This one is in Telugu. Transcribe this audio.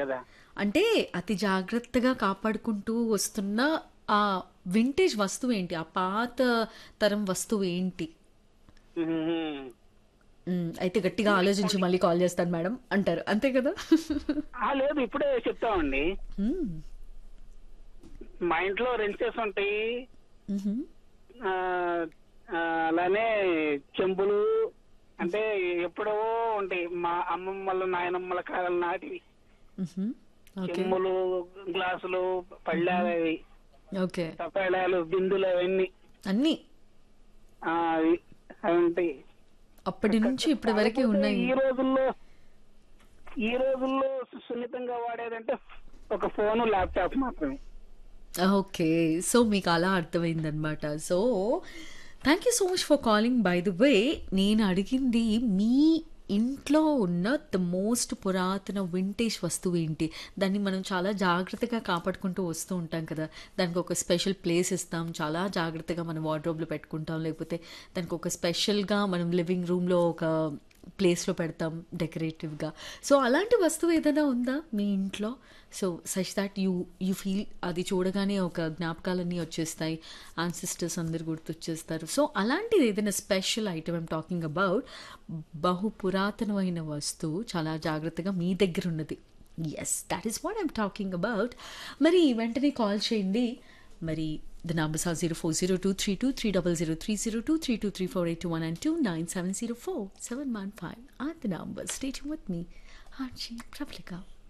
కదా అంటే అతి జాగ్రత్తగా కాపాడుకుంటూ వస్తున్న ఆ వింటేజ్ వస్తువు ఏంటి ఆ పాత తరం వస్తువు ఏంటి మ్మ్. మ్, అయితే గట్టిగా ఆలోచించి మళ్ళీ కాల్ చేస్తాను మేడం అంటారు అంతే కదా ఆ, లేదు ఇప్పుడే చెప్తామండి మ్, మా ఇంట్లో రెంచెస్ ఉంటాయి మ్హూ. ఆ, ఆ, అలానే చెంబులు అంటే ఎప్పుడో ఉంటాయి మా అమ్మమ్మల నాయనమ్మల కాలం నాటివి మ్హూ. ఓకే చెంబులు గ్లాసులు పళ్ళాలు అవి ఓకే తపాళాలు బిందులు అవన్నీ అన్నీ ఆ, అవి అవి ఉంటాయి అప్పటి నుంచి ఇప్పటి వరకే ఉన్నాయి ఈ రోజుల్లో ఈ రోజుల్లో సున్నితంగా వాడేదంటే ఒక ఫోను ల్యాప్టాప్ మాత్రమే ఓకే సో మీకు అలా అర్థమైందనమాట so thank you so much for calling by the way నేను అడిగింది మీ ఇంట్లో ఉన్న ద మోస్ట్ పురాతన వింటేజ్ వస్తువు ఏంటి దాన్ని మనం చాలా జాగ్రత్తగా కాపాడుకుంటూ వస్తూ ఉంటాం కదా దానికి ఒక స్పెషల్ ప్లేస్ ఇస్తాం చాలా జాగ్రత్తగా మనం వార్డ్రోబ్లో పెట్టుకుంటాం లేకపోతే దానికి ఒక స్పెషల్గా మనం లివింగ్ రూమ్లో ఒక ప్లేస్లో పెడతాం డెకరేటివ్గా సో అలాంటి వస్తువు ఏదైనా ఉందా మీ ఇంట్లో so such that you you feel అది చూడగానే ఒక జ్ఞాపకాలన్నీ వచ్చేస్తాయి ఆన్సిస్టర్స్ అందరు గుర్తొచ్చేస్తారు సో అలాంటిది ఏదైనా special item I'm talking about బహు పురాతనమైన వస్తువు చాలా జాగ్రత్తగా మీ దగ్గర ఉన్నది yes that is what I'm talking about మరి వెంటనే కాల్ చేయండి మరి the numbers are zero four zero two three two three double zero three zero two three two three four eight one and two nine seven zero four seven one five or the number stay with me RJ Prabalika